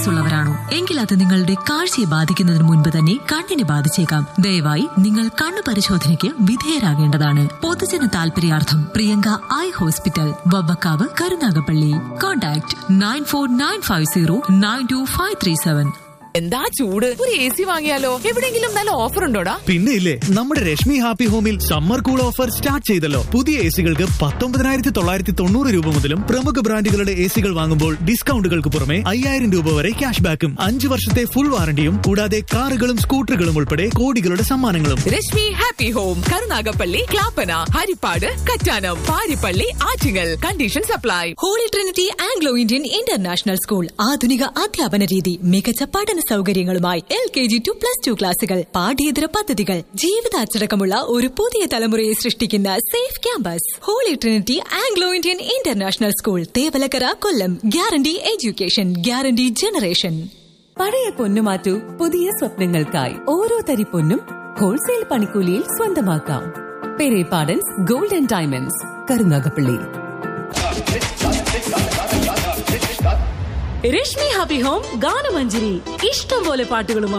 diabetes ഉള്ളവരാണോ എങ്കിൽ അത് നിങ്ങളുടെ കാഴ്ചയെ ബാധിക്കുന്നതിന് മുൻപ് തന്നെ കണ്ണിനെ ബാധിച്ചേക്കാം ദയവായി നിങ്ങൾ കണ്ണു പരിശോധനയ്ക്ക് വിധേയരാകേണ്ടതാണ് പൊതുജന താൽപര്യാർത്ഥം Priyanka eye hospital Vavvakkavu Karunagappally contact nine four nine five zero nine two five three seven എന്താ ചൂട് ഒരു എ സി വാങ്ങിയാലോ എവിടെങ്കിലും നല്ല ഓഫർ ഉണ്ടോടാ പിന്നെ ഇല്ലേ നമ്മുടെ രശ്മി ഹാപ്പി ഹോമിൽ സമ്മർ കൂൾ ഓഫർ സ്റ്റാർട്ട് ചെയ്തല്ലോ പുതിയ എ സികൾക്ക് പത്തൊമ്പതിനായിരത്തി തൊള്ളായിരത്തി തൊണ്ണൂറ് രൂപ മുതലും പ്രമുഖ ബ്രാൻഡുകളുടെ എ സികൾ വാങ്ങുമ്പോൾ ഡിസ്കൗണ്ടുകൾക്ക് പുറമെ അയ്യായിരം രൂപ വരെ ക്യാഷ് ബാക്കും അഞ്ച് വർഷത്തെ ഫുൾ വാറണ്ടിയും കൂടാതെ കാറുകളും സ്കൂട്ടറുകളും ഉൾപ്പെടെ കോടികളുടെ സമ്മാനങ്ങളും Rashmi Happy Home Karunagappally Clappana Haripad Kattanam Parippally Attingal condition supply Holy Trinity Anglo Indian International School ആധുനിക അധ്യാപന രീതി മികച്ച പഠന സൗകര്യങ്ങളുമായി L K G to plus two ക്ലാസുകൾ പാഠ്യേതര പദ്ധതികൾ ജീവിതാച്ചടക്കമുള്ള ഒരു പുതിയ തലമുറയെ സൃഷ്ടിക്കുന്ന safe campus Holy Trinity Anglo Indian International School Thevalakkara Kollam guarantee education guarantee generation പഴയ പൊന്നു മാറ്റൂ പുതിയ സ്വപ്നങ്ങൾക്കായി ഓരോ തരി പൊന്നും ഹോൾസെയിൽ പണിക്കൂലിയിൽ സ്വന്തമാക്കാം Perepadans gold and diamonds Karunagappally Rashmi Happy Home Ganamanjari ഇഷ്ടം പോലെ പാട്ടുകളുമായി